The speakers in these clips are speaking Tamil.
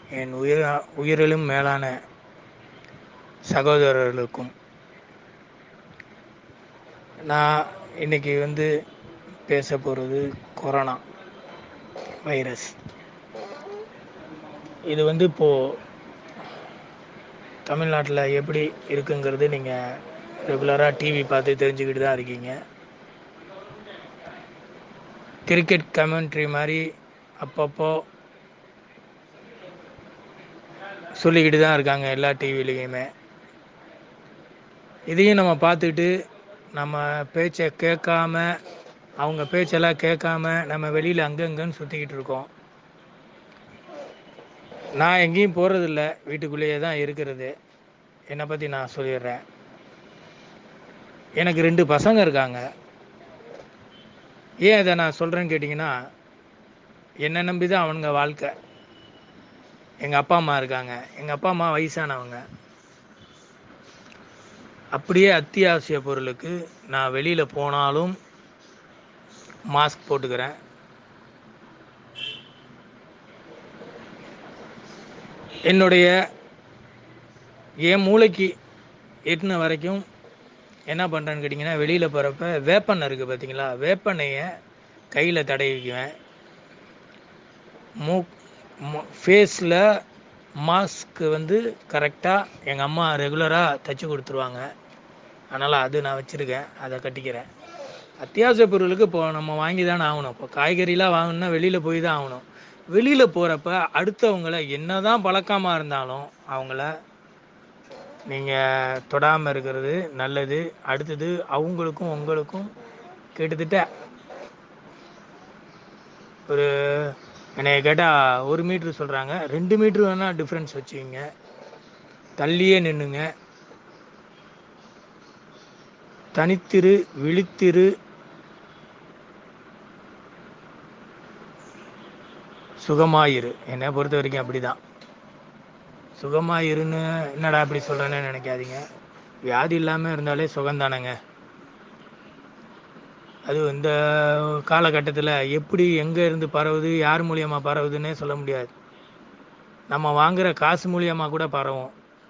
என் உயிர் உயிரிலும் மேலான சகோதரர்களுக்கும் நான் இன்னைக்கு வந்து பேச போகிறது கொரோனா வைரஸ் இது வந்து இப்போது தமிழ்நாட்டில் எப்படி இருக்குங்கிறது நீங்கள் ரெகுலராக டிவி பார்த்து தெரிஞ்சுக்கிட்டு தான் இருக்கீங்க கிரிக்கெட் கமெண்ட்ரி மாதிரி அப்பப்போ சொல்லிக்கிட்டு தான் இருக்காங்க எல்லா டிவிலையுமே இதையும் நம்ம பார்த்துட்டு நம்ம பேச்சை கேட்காம அவங்க பேச்செல்லாம் கேட்காம நம்ம வெளியில் அங்கங்கன்னு சுற்றிக்கிட்டு இருக்கோம் நான் எங்கேயும் போகிறதில்ல வீட்டுக்குள்ளேயே தான் இருக்கிறது என்னை பற்றி நான் சொல்லிடுறேன் எனக்கு ரெண்டு பசங்க இருக்காங்க ஏன் இதை நான் சொல்கிறேன்னு கேட்டிங்கன்னா என்னை நம்பி தான் அவனுங்க வாழ்க்கை எங்கள் அப்பா அம்மா இருக்காங்க எங்கள் அப்பா அம்மா வயசானவங்க அப்படியே அத்தியாவசிய பொருளுக்கு நான் வெளியில் போனாலும் மாஸ்க் போட்டுக்கிறேன் என்னுடைய என் மூளைக்கு எட்டின வரைக்கும் என்ன பண்ணுறேன்னு கேட்டிங்கன்னா வெளியில் போகிறப்ப வேப்பெண்ணெய் இருக்குது பார்த்தீங்களா வேப்பெண்ணெயை கையில் தடவிக்குவேன் மூ ஃபேஸில் மாஸ்க்கு வந்து கரெக்டாக எங்கள் அம்மா ரெகுலராக தைச்சி கொடுத்துருவாங்க அதனால் அது நான் வச்சுருக்கேன் அதை கட்டிக்கிறேன் அத்தியாவசிய பொருளுக்கு இப்போ நம்ம வாங்கி தானே ஆகணும் இப்போ காய்கறிலாம் வாங்கணும்னா வெளியில் போய் தான் ஆகணும் வெளியில் போகிறப்ப அடுத்தவங்கள என்ன தான் பழக்கமாக இருந்தாலும் அவங்கள நீங்கள் தொடாமல் இருக்கிறது நல்லது அடுத்தது அவங்களுக்கும் உங்களுக்கும் கிட்டத்தட்ட ஒரு என்னைய கேட்டால் ஒரு மீட்ரு சொல்கிறாங்க ரெண்டு மீட்ரு வேணால் டிஃப்ரென்ஸ் வச்சுக்கிங்க தள்ளியே நின்றுங்க தனித்திரு விழித்திரு சுகமாயிரு என்னை பொறுத்த வரைக்கும் அப்படி தான் சுகமாயிருன்னு என்னடா அப்படி சொல்கிறேன்னு நினைக்காதீங்க வியாதி இல்லாமல் இருந்தாலே சுகந்தானங்க அது இந்த காலகட்டத்தில் எப்படி எங்கே இருந்து பரவுது யார் மூலியமாக பரவுதுன்னே சொல்ல முடியாது நம்ம வாங்குகிற காசு மூலியமாக கூட பரவும்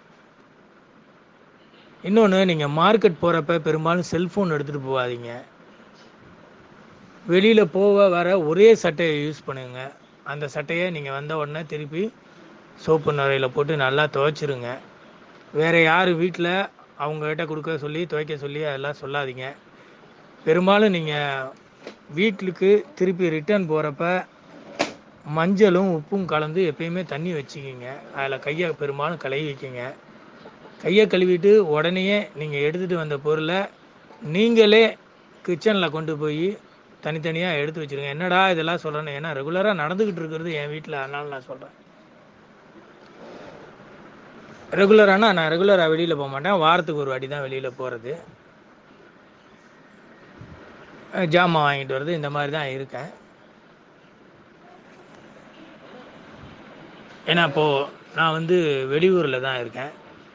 இன்னொன்று நீங்கள் மார்க்கெட் போகிறப்ப பெரும்பாலும் செல்ஃபோன் எடுத்துகிட்டு போகாதீங்க வெளியில் போக வர ஒரே சட்டையை யூஸ் பண்ணுங்க அந்த சட்டையை நீங்கள் வந்த உடனே திருப்பி சோப்பு நிறையில் போட்டு நல்லா துவைச்சிருங்க வேறு யார் வீட்டில் அவங்ககிட்ட கொடுக்க சொல்லி துவைக்க சொல்லி அதெல்லாம் சொல்லாதீங்க பெரும்பாலும் நீங்கள் வீட்டுக்கு திருப்பி ரிட்டர்ன் போகிறப்ப மஞ்சளும் உப்பும் கலந்து எப்பயுமே தண்ணி வச்சுக்கிங்க அதில் கையை பெரும்பாலும் கழுவி வைக்கிங்க கையை கழுவிட்டு உடனேயே நீங்கள் எடுத்துகிட்டு வந்த பொருளை நீங்களே கிச்சனில் கொண்டு போய் தனித்தனியாக எடுத்து வச்சுருங்க என்னடா இதெல்லாம் சொல்கிறேன்னு ஏன்னா ரெகுலராக நடந்துக்கிட்டு இருக்கிறது என் வீட்டில் அதனால நான் சொல்கிறேன் ரெகுலரானா நான் ரெகுலராக வெளியில் போக மாட்டேன் வாரத்துக்கு ஒரு வாட்டி தான் வெளியில் போகிறது ஜாமான் வாங்கிட்டு வர்றது இந்த மாதிரி தான் இருக்கேன் ஏன்னா இப்போது நான் வந்து வெளியூரில் தான் இருக்கேன்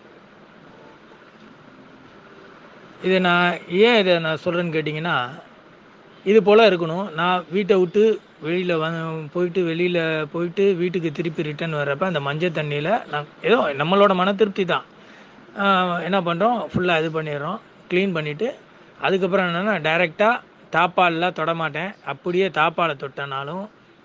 இதை நான் ஏன் இதை நான் சொல்கிறேன்னு கேட்டிங்கன்னா இது போல் இருக்கணும் நான் வீட்டை விட்டு வெளியில் வந்து போயிட்டு வெளியில் போயிட்டு வீட்டுக்கு திருப்பி ரிட்டர்ன் வர்றப்ப அந்த மஞ்சள் தண்ணியில் நான் ஏதோ நம்மளோட மன திருப்தி தான் என்ன பண்ணுறோம் ஃபுல்லாக இது பண்ணிடுறோம் க்ளீன் பண்ணிவிட்டு அதுக்கப்புறம் என்னென்னா டைரெக்டாக தாப்பாலெலாம் தொட மாட்டேன் அப்படியே தாப்பாலை தொட்டனாலும்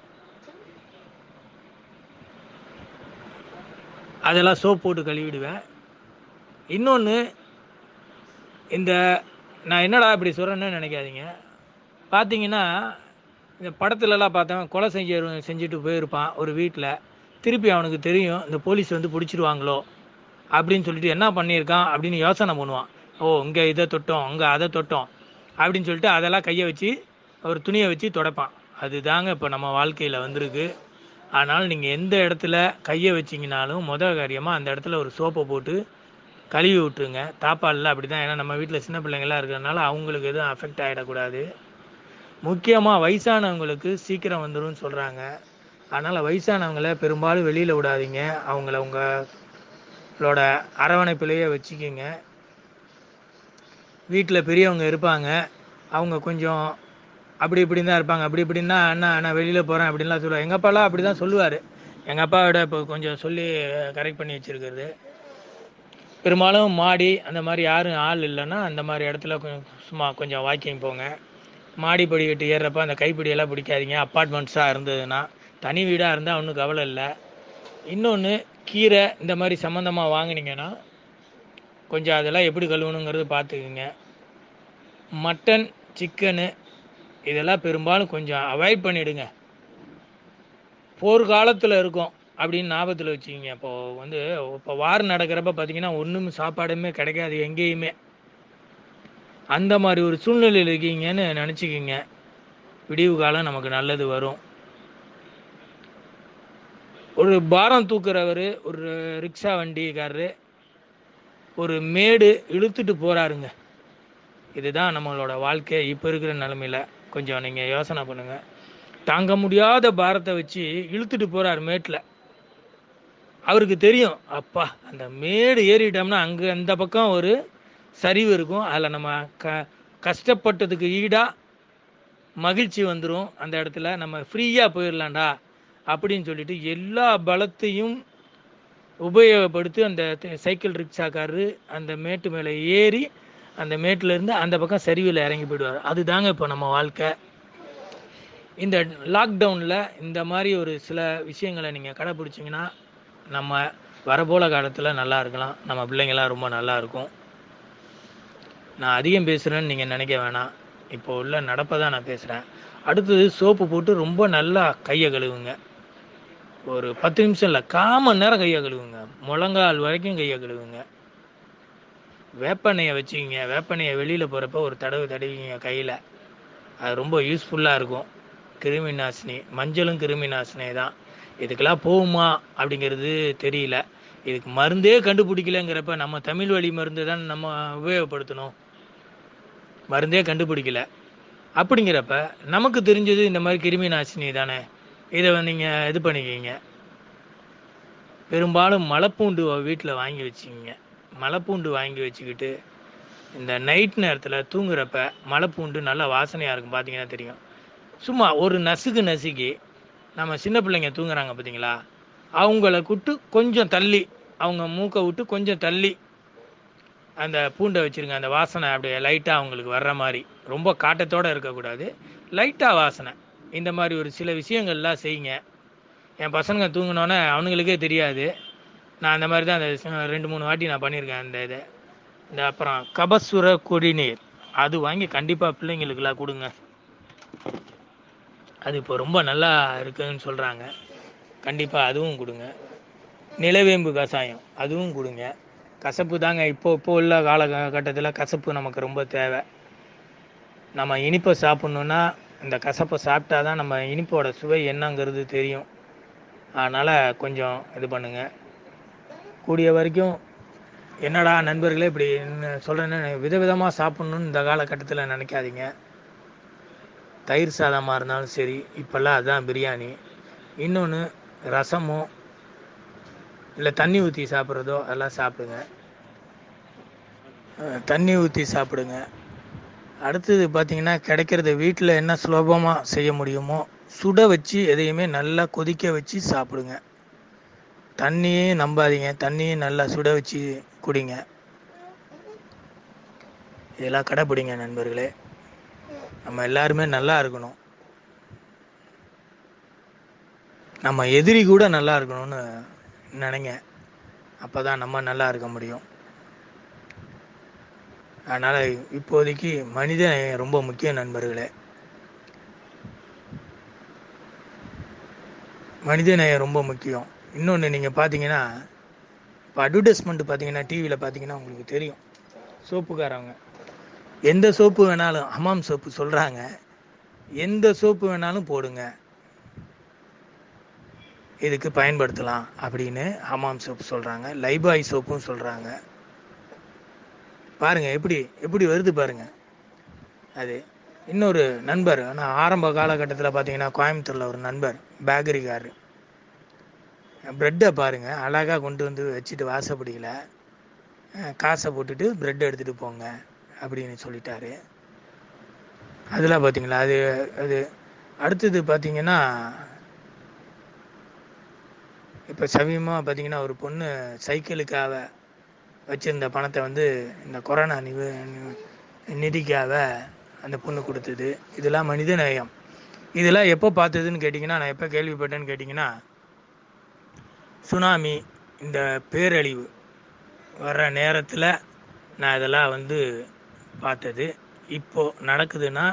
அதெல்லாம் சோப் போட்டு கழுவிடுவேன் இன்னொன்று இந்த நான் என்னடா இப்படி சொல்கிறேன்னு நினைக்காதீங்க பார்த்தீங்கன்னா இந்த படத்துலலாம் பார்த்தவன் கொலை செஞ்ச செஞ்சுட்டு போயிருப்பான் ஒரு வீட்டில் திருப்பி அவனுக்கு தெரியும் இந்த போலீஸ் வந்து பிடிச்சிருவாங்களோ அப்படின்னு சொல்லிட்டு என்ன பண்ணியிருக்கான் அப்படின்னு யோசனை பண்ணுவான் ஓ இங்கே இதை தொட்டோம் அங்கே அதை தொட்டோம் அப்படின்னு சொல்லிட்டு அதெல்லாம் கையை வச்சு ஒரு துணியை வச்சு தொடப்பான் அதுதாங்க இப்போ நம்ம வாழ்க்கையில் வந்திருக்கு அதனால் நீங்கள் எந்த இடத்துல கையை வச்சிங்கனாலும் முதல் காரியமாக அந்த இடத்துல ஒரு சோப்பை போட்டு கழுவி விட்டுருங்க தாப்பாலில் அப்படி தான் ஏன்னா நம்ம வீட்டில் சின்ன பிள்ளைங்களாம் இருக்கிறதுனால அவங்களுக்கு எதுவும் அஃபெக்ட் ஆகிடக்கூடாது முக்கியமாக வயசானவங்களுக்கு சீக்கிரம் வந்துடும் சொல்கிறாங்க அதனால் வயசானவங்கள பெரும்பாலும் வெளியில் விடாதீங்க அவங்கள உங்களோட அரவணைப்பிலேயே வச்சுக்கிங்க வீட்டில் பெரியவங்க இருப்பாங்க அவங்க கொஞ்சம் அப்படி இப்படி தான் இருப்பாங்க அப்படி இப்படின்னா அண்ணா நான் வெளியில் போகிறேன் அப்படின்லாம் சொல்லுவாங்க எங்கள் அப்பாலாம் அப்படி தான் சொல்லுவார் எங்கள் அப்பாவோட இப்போ கொஞ்சம் சொல்லி கரெக்ட் பண்ணி வச்சுருக்கிறது பெரும்பாலும் மாடி அந்த மாதிரி யாரும் ஆள் இல்லைன்னா அந்த மாதிரி இடத்துல கொஞ்சம் சும்மா கொஞ்சம் வாக்கிங் போங்க மாடி படிக்கட்டு ஏறுறப்ப அந்த கைப்பிடியெல்லாம் பிடிக்காதீங்க அப்பார்ட்மெண்ட்ஸாக இருந்ததுன்னா தனி வீடாக இருந்தால் ஒன்றும் கவலை இல்லை இன்னொன்று கீரை இந்த மாதிரி சம்மந்தமாக வாங்குனீங்கன்னா கொஞ்சம் அதெல்லாம் எப்படி கழுவணுங்கிறது பார்த்துக்குங்க மட்டன் சிக்கனு இதெல்லாம் பெரும்பாலும் கொஞ்சம் அவாய்ட் பண்ணிவிடுங்க போர்க்காலத்தில் இருக்கும் அப்படின்னு ஞாபகத்தில் வச்சுக்கிங்க இப்போ வந்து இப்போ வார் நடக்கிறப்ப பார்த்தீங்கன்னா ஒன்றும் சாப்பாடுமே கிடைக்காது எங்கேயுமே அந்த மாதிரி ஒரு சூழ்நிலையில் இருக்கீங்கன்னு நினச்சிக்கிங்க விடிவு காலம் நமக்கு நல்லது வரும் ஒரு பாரம் தூக்குறவர் ஒரு ரிக்ஷா வண்டிக்காரரு ஒரு மேடு இழுத்துட்டு போகிறாருங்க இதுதான் நம்மளோட வாழ்க்கை இப்போ இருக்கிற நிலமையில கொஞ்சம் நீங்கள் யோசனை பண்ணுங்கள் தாங்க முடியாத பாரத்தை வச்சு இழுத்துட்டு போகிறார் மேட்டில் அவருக்கு தெரியும் அப்பா அந்த மேடு ஏறிட்டோம்னா அங்கே அந்த பக்கம் ஒரு சரிவு இருக்கும் அதில் நம்ம க கஷ்டப்பட்டதுக்கு ஈடாக மகிழ்ச்சி வந்துடும் அந்த இடத்துல நம்ம ஃப்ரீயாக போயிடலாம்டா அப்படின்னு சொல்லிட்டு எல்லா பலத்தையும் உபயோகப்படுத்தி அந்த த- சைக்கிள் ரிக்ஷாக்காரரு அந்த மேட்டு மேலே ஏறி அந்த மேட்டிலேருந்து அந்த பக்கம் சரிவில் இறங்கி போயிடுவார் அதுதாங்க இப்போ நம்ம வாழ்க்கை இந்த லாக்டவுனில் இந்த மாதிரி ஒரு சில விஷயங்களை நீங்கள் கடைப்பிடிச்சிங்கன்னா நம்ம வரபோல காலத்தில் நல்லா இருக்கலாம் நம்ம பிள்ளைங்களாம் ரொம்ப நல்லா இருக்கும் நான் அதிகம் பேசுகிறேன்னு நீங்கள் நினைக்க வேணாம் இப்போ உள்ள நடப்பை தான் நான் பேசுகிறேன் அடுத்தது சோப்பு போட்டு ரொம்ப நல்லா கையை கழுவுங்க ஒரு பத்து நிமிஷம் இல்லை காமன் நேரம் கையை கழுவுங்க முழங்கால் வரைக்கும் கையை கழுவுங்க வேப்பெண்ணெயை வச்சுக்கிங்க வேப்பெண்ணெயை வெளியில் போகிறப்ப ஒரு தடவை தடவிங்க கையில் அது ரொம்ப யூஸ்ஃபுல்லாக இருக்கும் கிருமி நாசினி மஞ்சளும் கிருமி நாசினி தான் இதுக்கெல்லாம் போகுமா அப்படிங்கிறது தெரியல இதுக்கு மருந்தே கண்டுபிடிக்கலங்கிறப்ப நம்ம தமிழ் வழி மருந்து தான் நம்ம உபயோகப்படுத்தணும் மருந்தே கண்டுபிடிக்கல அப்படிங்கிறப்ப நமக்கு தெரிஞ்சது இந்த மாதிரி கிருமி நாசினி தானே இதை நீங்கள் இது பண்ணிக்கிங்க பெரும்பாலும் மலைப்பூண்டு வீட்டில் வாங்கி வச்சுக்கிங்க மலைப்பூண்டு வாங்கி வச்சுக்கிட்டு இந்த நைட் நேரத்தில் தூங்குறப்ப மலைப்பூண்டு நல்லா வாசனையாக இருக்கும் பார்த்தீங்கன்னா தெரியும் சும்மா ஒரு நசுக்கு நசுக்கி நம்ம சின்ன பிள்ளைங்க தூங்குறாங்க பார்த்தீங்களா அவங்கள கூட்டு கொஞ்சம் தள்ளி அவங்க மூக்கை விட்டு கொஞ்சம் தள்ளி அந்த பூண்டை வச்சுருங்க அந்த வாசனை அப்படியே லைட்டாக அவங்களுக்கு வர்ற மாதிரி ரொம்ப காட்டத்தோடு இருக்கக்கூடாது லைட்டாக வாசனை இந்த மாதிரி ஒரு சில விஷயங்கள்லாம் செய்யுங்க என் பசங்க தூங்கினோன்னே அவனுங்களுக்கே தெரியாது நான் அந்த மாதிரி தான் அந்த சி- ரெண்டு மூணு வாட்டி நான் பண்ணியிருக்கேன் அந்த இதை இந்த அப்புறம் கபசுர குடிநீர் அது வாங்கி கண்டிப்பாக பிள்ளைங்களுக்கெல்லாம் கொடுங்க அது இப்போ ரொம்ப நல்லா இருக்குன்னு சொல்கிறாங்க கண்டிப்பாக அதுவும் கொடுங்க நிலவேம்பு கஷாயம் அதுவும் கொடுங்க கசப்பு தாங்க இப்போ இப்போ உள்ள காலகட்டத்தில் கசப்பு நமக்கு ரொம்ப தேவை நம்ம இனிப்பை சாப்பிட்ணுன்னா இந்த கசப்பை சாப்பிட்டா தான் நம்ம இனிப்போட சுவை என்னங்கிறது தெரியும் அதனால் கொஞ்சம் இது பண்ணுங்க கூடிய வரைக்கும் என்னடா நண்பர்களே இப்படி சொல்கிறேன்னு விதவிதமாக சாப்பிட்ணுன்னு இந்த காலகட்டத்தில் நினைக்காதீங்க தயிர் சாதமாக இருந்தாலும் சரி இப்போல்லாம் அதுதான் பிரியாணி இன்னொன்று ரசமோ இல்லை தண்ணி ஊற்றி சாப்பிட்றதோ அதெல்லாம் சாப்பிடுங்க அஹ் தண்ணி ஊற்றி சாப்பிடுங்க அடுத்தது பார்த்தீங்கன்னா கிடைக்கிறத வீட்டில் என்ன சுலபமாக செய்ய முடியுமோ சுட வச்சு எதையுமே நல்லா கொதிக்க வச்சு சாப்பிடுங்க தண்ணியே நம்பாதீங்க தண்ணியே நல்லா சுட வச்சு குடிங்க இதெல்லாம் கடைப்பிடிங்க நண்பர்களே நம்ம எல்லாருமே நல்லா இருக்கணும் நம்ம எதிரி கூட நல்லா இருக்கணும்னு நினைங்க அப்போ தான் நம்ம நல்லா இருக்க முடியும் அதனால் இப்போதைக்கு மனித நேயம் ரொம்ப முக்கியம் நண்பர்களே மனித நேயம் ரொம்ப முக்கியம் இன்னொன்று நீங்கள் பார்த்தீங்கன்னா இப்போ அட்வர்டைஸ்மெண்ட் பார்த்தீங்கன்னா டிவியில் பார்த்தீங்கன்னா உங்களுக்கு தெரியும் சோப்புக்காரவங்க எந்த சோப்பு வேணாலும் ஹமாம் சோப்பு சொல்கிறாங்க எந்த சோப்பு வேணாலும் போடுங்க இதுக்கு பயன்படுத்தலாம் அப்படின்னு ஹமாம் சோப்பு சொல்கிறாங்க லைபாய் சோப்பும் சொல்கிறாங்க பாருங்க எப்படி எப்படி வருது பாருங்க அது இன்னொரு நண்பர் ஆனால் ஆரம்ப காலகட்டத்தில் பார்த்தீங்கன்னா கோயம்புத்தூரில் ஒரு நண்பர் பேக்கரிக்காரரு ப்ரெட்டை பாருங்க அழகாக கொண்டு வந்து வச்சுட்டு வாசப்படியில் அஹ், காசை போட்டுட்டு ப்ரெட் எடுத்துகிட்டு போங்க அப்படின்னு சொல்லிட்டாரு அதெல்லாம் பார்த்தீங்களா அது அது அடுத்தது பார்த்தீங்கன்னா இப்போ சமீபமாக பார்த்தீங்கன்னா ஒரு பொண்ணு சைக்கிளுக்காக வச்சுருந்த பணத்தை வந்து இந்த கொரோனா நிவு நிதிக்காக அந்த பொண்ணு கொடுத்தது இதெல்லாம் மனித நேயம் இதெல்லாம் எப்போ பார்த்ததுன்னு கேட்டிங்கன்னா நான் எப்போ கேள்விப்பட்டேன்னு கேட்டிங்கன்னா சுனாமி இந்த பேரழிவு வர்ற நேரத்தில் நான் இதெல்லாம் வந்து பார்த்தது இப்போது நடக்குதுன்னா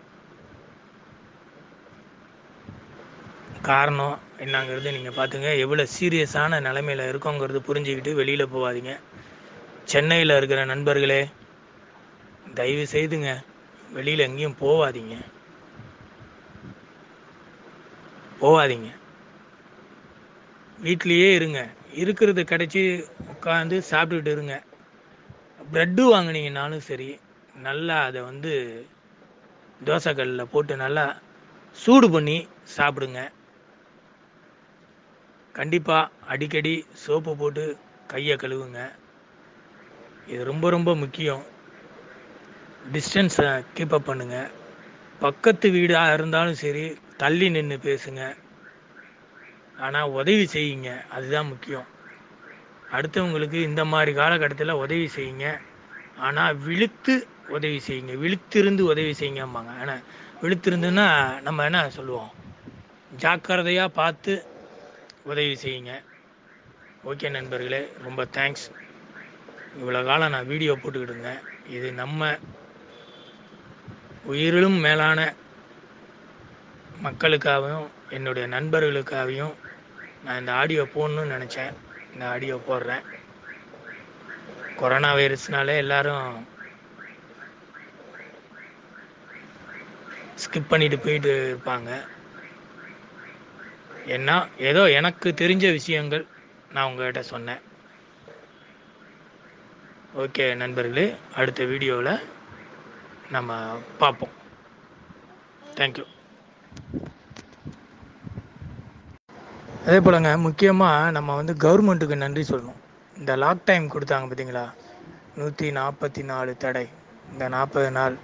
காரணம் என்னங்கிறது நீங்கள் பார்த்துங்க எவ்வளோ சீரியஸான நிலைமையில் இருக்கோங்கிறது புரிஞ்சுக்கிட்டு வெளியில் போகாதீங்க சென்னையில் இருக்கிற நண்பர்களே தயவு செய்துங்க வெளியில் எங்கேயும் போகாதீங்க போகாதீங்க வீட்லேயே இருங்க இருக்கிறது கிடச்சி உட்காந்து சாப்பிட்டுட்டு இருங்க ப்ரெட்டு வாங்கினீங்கனாலும் சரி நல்லா அதை வந்து தோசைக்கல்லில் போட்டு நல்லா சூடு பண்ணி சாப்பிடுங்க கண்டிப்பாக அடிக்கடி சோப்பு போட்டு கையை கழுவுங்க இது ரொம்ப ரொம்ப முக்கியம் டிஸ்டன்ஸை கீப்பப் பண்ணுங்க பக்கத்து வீடாக இருந்தாலும் சரி தள்ளி நின்று பேசுங்க ஆனால் உதவி செய்யுங்க அதுதான் முக்கியம் அடுத்தவங்களுக்கு இந்த மாதிரி காலகட்டத்தில் உதவி செய்யுங்க ஆனால் விழுத்து உதவி செய்யுங்க விழுத்திருந்து உதவி செய்யுங்கம்பாங்க ஆனால் விழுத்திருந்துன்னா நம்ம என்ன சொல்லுவோம் ஜாக்கிரதையாக பார்த்து உதவி செய்யுங்க ஓகே நண்பர்களே ரொம்ப தேங்க்ஸ் இவ்வளோ காலம் நான் வீடியோ போட்டுக்கிட்டு இருந்தேன் இது நம்ம உயிரிலும் மேலான மக்களுக்காகவும் என்னுடைய நண்பர்களுக்காகவும் நான் இந்த ஆடியோ போடணும்னு நினச்சேன் இந்த ஆடியோ போடுறேன் கொரோனா வைரஸ்னாலே எல்லாரும் ஸ்கிப் பண்ணிட்டு போயிட்டு இருப்பாங்க ஏன்னா ஏதோ எனக்கு தெரிஞ்ச விஷயங்கள் நான் உங்ககிட்ட சொன்னேன் ஓகே நண்பர்களே அடுத்த வீடியோவில் நம்ம பார்ப்போம் தேங்க்யூ அதே போலங்க முக்கியமாக நம்ம வந்து கவர்மெண்ட்டுக்கு நன்றி சொல்லணும் இந்த லாக் டைம் கொடுத்தாங்க பார்த்தீங்களா நூற்றி நாற்பத்தி நாலு தடை இந்த நாற்பது நாள்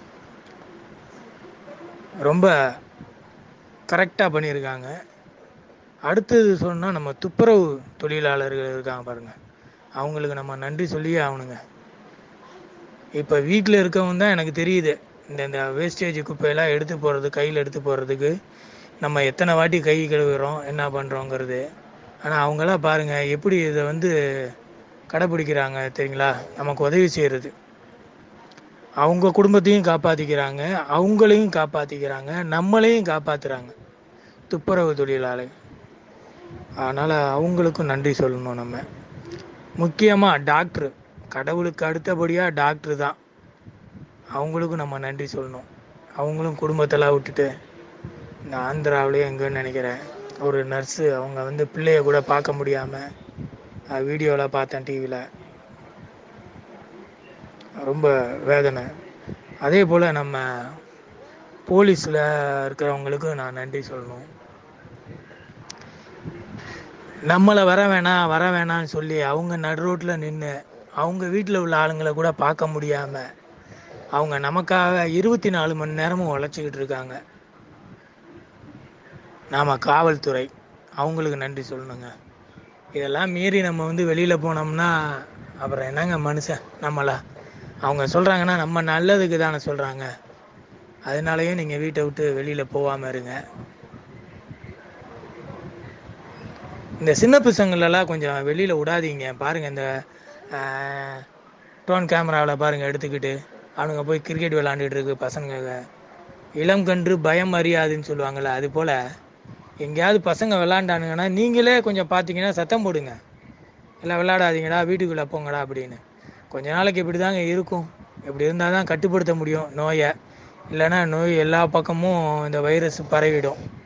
ரொம்ப கரெக்டாக பண்ணியிருக்காங்க அடுத்தது சொன்னால் நம்ம துப்புரவு தொழிலாளர்கள் இருக்காங்க பாருங்கள் அவங்களுக்கு நம்ம நன்றி சொல்லியே ஆகணுங்க இப்போ வீட்டில் இருக்கவங்க தான் எனக்கு தெரியுது இந்த இந்த வேஸ்டேஜ் குப்பையெல்லாம் எடுத்து போகிறது கையில் எடுத்து போகிறதுக்கு நம்ம எத்தனை வாட்டி கை கழுவுறோம் என்ன பண்ணுறோங்கிறது ஆனால் அவங்களாம் பாருங்கள் எப்படி இதை வந்து கடைப்பிடிக்கிறாங்க தெரியுங்களா நமக்கு உதவி செய்கிறது அவங்க குடும்பத்தையும் காப்பாற்றிக்கிறாங்க அவங்களையும் காப்பாற்றிக்கிறாங்க நம்மளையும் காப்பாற்றுறாங்க துப்புரவு தொழிலாளர் அதனால் அவங்களுக்கும் நன்றி சொல்லணும் நம்ம முக்கியமாக டாக்டரு கடவுளுக்கு அடுத்தபடியாக டாக்டரு தான் அவங்களுக்கும் நம்ம நன்றி சொல்லணும் அவங்களும் குடும்பத்தெல்லாம் விட்டுட்டு இந்த ஆந்திராவிலேயே எங்கேன்னு நினைக்கிறேன் ஒரு நர்ஸு அவங்க வந்து பிள்ளைய கூட பார்க்க முடியாமல் வீடியோவில் பார்த்தேன் டிவியில் ரொம்ப வேதனை அதே போல் நம்ம போலீஸில் இருக்கிறவங்களுக்கும் நான் நன்றி சொல்லணும் நம்மளை வர வேணாம் வர வேணாம்னு சொல்லி அவங்க நடு ரோட்டில் நின்று அவங்க வீட்டில் உள்ள ஆளுங்களை கூட பார்க்க முடியாமல் அவங்க நமக்காக இருபத்தி நாலு மணி நேரமும் உழைச்சிக்கிட்டு இருக்காங்க நாம் காவல்துறை அவங்களுக்கு நன்றி சொல்லணுங்க இதெல்லாம் மீறி நம்ம வந்து வெளியில் போனோம்னா அப்புறம் என்னங்க மனுஷன் நம்மளா அவங்க சொல்கிறாங்கன்னா நம்ம நல்லதுக்கு தானே சொல்கிறாங்க அதனாலயும் நீங்கள் வீட்டை விட்டு வெளியில் போகாமல் இருங்க இந்த சின்ன பசங்களெல்லாம் கொஞ்சம் வெளியில் விடாதீங்க பாருங்கள் இந்த டோன் கேமராவில் பாருங்கள் எடுத்துக்கிட்டு அவனுங்க போய் கிரிக்கெட் விளாண்டுட்டு இருக்கு பசங்க இளம் கன்று பயம் அறியாதுன்னு சொல்லுவாங்கள்ல அது போல் எங்கேயாவது பசங்க விளாண்டானுங்கன்னா நீங்களே கொஞ்சம் பார்த்தீங்கன்னா சத்தம் போடுங்க இல்லை விளாடாதீங்கடா வீட்டுக்குள்ளே போங்கடா அப்படின்னு கொஞ்ச நாளைக்கு இப்படி தாங்க இருக்கும் இப்படி இருந்தால் தான் கட்டுப்படுத்த முடியும் நோயை இல்லைன்னா நோய் எல்லா பக்கமும் இந்த வைரஸ் பரவிடும்